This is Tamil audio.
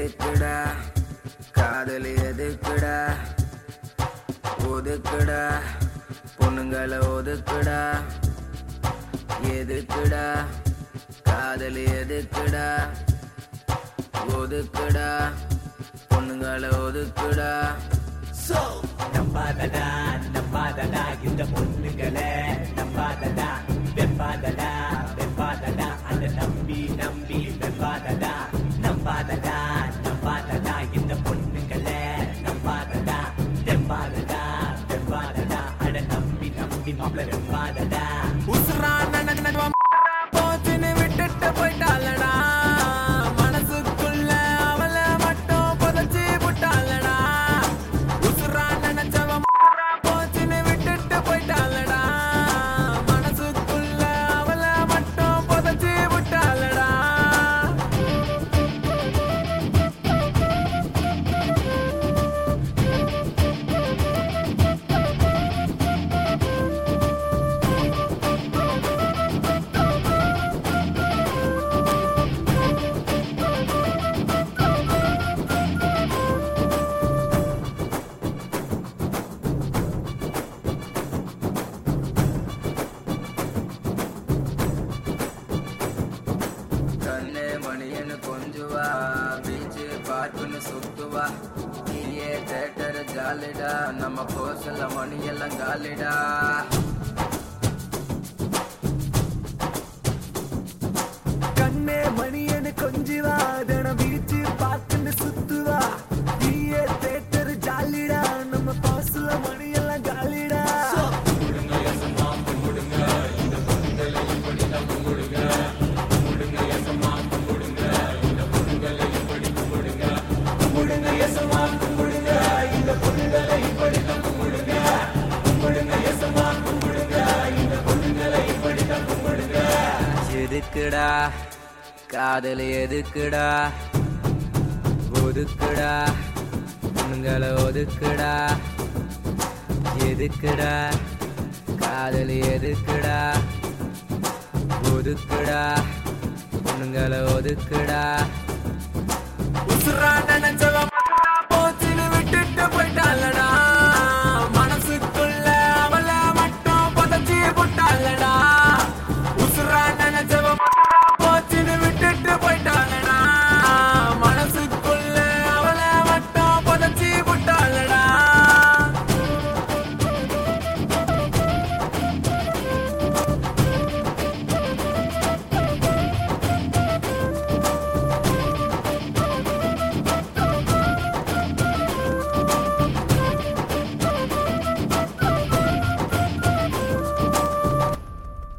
எதுக்குடா காதல் எதுக்குடா ஒதுக்குடா பொண்ணுங்களை ஒதுக்குடா எதுக்குடா காதல் எதுக்குடா ஒதுக்குடா பொண்ணுங்களை ஒதுக்குடா நம்பாதடா நம்பாதடா இந்த பொண்ணுங்களே நம்பாதடா வெப்பாதடா வெப்பாதடா அந்த நம்பி நம்பி வெப்பாதடா நம்பாதடா நம்பாதடா இந்த பொண்ணுங்களே நம்பாதடா வெப்பாதடா வெப்பாதடா அட நம்பி நம்பி மாப்பிள வெப்பாதடா போச்சுன்னு விட்டுட்டு போயிட்டாளடா மனசுக்குள்ள அவளை மட்டும் புதைச்சி விட்டாளடா உசுரா நினைச்சவ போச்சுன்னு விட்டுட்டு போயிட்டாளடா மனசுக்குள்ள அவளை மட்டும் புதைச்சி விட்டாளடா கண்ணே மணியன்னு கொஞ்சுவா பீச்சு பார்க்குன்னு சுத்துவா நீயே தேட்டர் ஜாலிடா நம்ம கோசல மணியெல்லாம் காலிடா கண்ணே மணியன்னு கொஞ்சுவா தினம் பீச்சு பார்க்குன்னு சுத்துவா நீயே தேட்டர் ஜாலிடா நம்ம கோசல மணியெல்லாம் காலிடா எதுக்குடா காதல் எதுக்குடா ஒதுக்குடா பொண்ணுங்களை ஒதுக்குடா எதுக்குடா காதல் எதுக்குடா ஒதுக்குடா பொண்ணுங்களை ஒதுக்குடா